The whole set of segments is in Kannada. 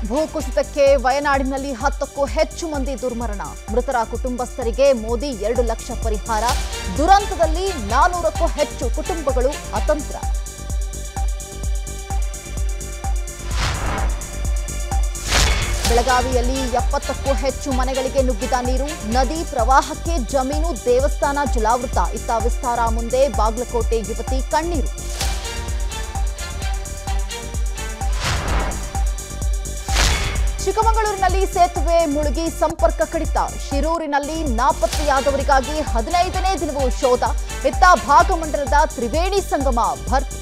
ಭೂಕುಸಿತಕ್ಕೆ ವಯನಾಡಿನಲ್ಲಿ ಹತ್ತಕ್ಕೂ ಹೆಚ್ಚು ಮಂದಿ ದುರ್ಮರಣ ಮೃತರ ಕುಟುಂಬಸ್ಥರಿಗೆ ಮೋದಿ ಎರಡು ಲಕ್ಷ ಪರಿಹಾರ ದುರಂತದಲ್ಲಿ ನಾನೂರಕ್ಕೂ ಹೆಚ್ಚು ಕುಟುಂಬಗಳು ಅತಂತ್ರ ಬೆಳಗಾವಿಯಲ್ಲಿ ಎಪ್ಪತ್ತಕ್ಕೂ ಹೆಚ್ಚು ಮನೆಗಳಿಗೆ ನುಗ್ಗಿದ ನೀರು ನದಿ ಪ್ರವಾಹಕ್ಕೆ ಜಮೀನು ದೇವಸ್ಥಾನ ಜಲಾವೃತ ಇತ್ತ ವಿಸ್ತಾರ ಮುಂದೆ ಬಾಗಲಕೋಟೆ ಯುವತಿ ಕಣ್ಣೀರು ಚಿಕ್ಕಮಗಳೂರಿನಲ್ಲಿ ಸೇತುವೆ ಮುಳುಗಿ ಸಂಪರ್ಕ ಕಡಿತ ಶಿರೂರಿನಲ್ಲಿ ನಾಪತ್ತೆಯಾದವರಿಗಾಗಿ ಹದಿನೈದನೇ ದಿನವೂ ಶೋಧ ಇತ್ತ ಭಾಗಮಂಡಲದ ತ್ರಿವೇಣಿ ಸಂಗಮ ಭರ್ತಿ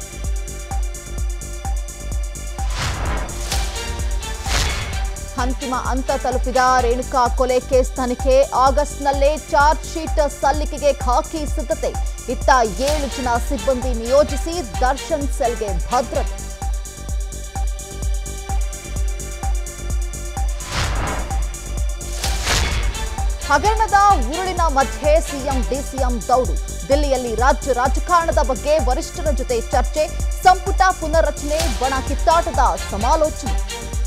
ಅಂತಿಮ ಹಂತ ತಲುಪಿದ ರೇಣುಕಾ ಕೊಲೆ ಕೇಸ್ ತನಿಖೆ ಆಗಸ್ಟ್ನಲ್ಲೇ ಚಾರ್ಜ್ ಶೀಟ್ ಸಲ್ಲಿಕೆಗೆ ಖಾಕಿ ಸಿದ್ಧತೆ ಇತ್ತ ಏಳು ಜನ ಸಿಬ್ಬಂದಿ ನಿಯೋಜಿಸಿ ದರ್ಶನ್ ಸೆಲ್ಗೆ ಭದ್ರತೆ ಹಗರಣದ ಉರುಳಿನ ಮಧ್ಯೆ ಸಿಎಂ ಡಿಸಿಎಂ ದೌಡು ದಿಲ್ಲಿಯಲ್ಲಿ ರಾಜ್ಯ ರಾಜಕಾರಣದ ಬಗ್ಗೆ ವರಿಷ್ಠರ ಜೊತೆ ಚರ್ಚೆ ಸಂಪುಟ ಪುನರ್ರಚನೆ ಬಣ ಕಿತ್ತಾಟದ ಸಮಾಲೋಚನೆ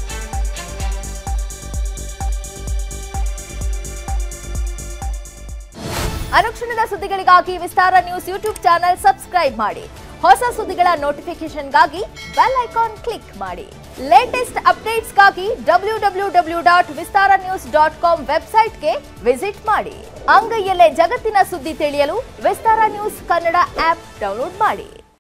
ಅನುಕ್ಷಣದ ಸುದ್ದಿಗಳಿಗಾಗಿ Vistara news YouTube channel subscribe ಮಾಡಿ ಹೊಸ ಸುದ್ದಿಗಳ ನೋಟಿಫಿಕೇಶನ್ಗಾಗಿ ಬೆಲ್ ಐಕಾನ್ ಕ್ಲಿಕ್ ಮಾಡಿ ಲೇಟೆಸ್ಟ್ ಅಪ್ಡೇಟ್ಸ್ಗಾಗಿ W W W dot Vistara news dot com ವೆಬ್ಸೈಟ್ಗೆ ವಿಸಿಟ್ ಮಾಡಿ ಅಂಗೈಯಲ್ಲೇ ಜಗತ್ತಿನ ಸುದ್ದಿ ತಿಳಿಯಲು Vistara news Kannada app download ಮಾಡಿ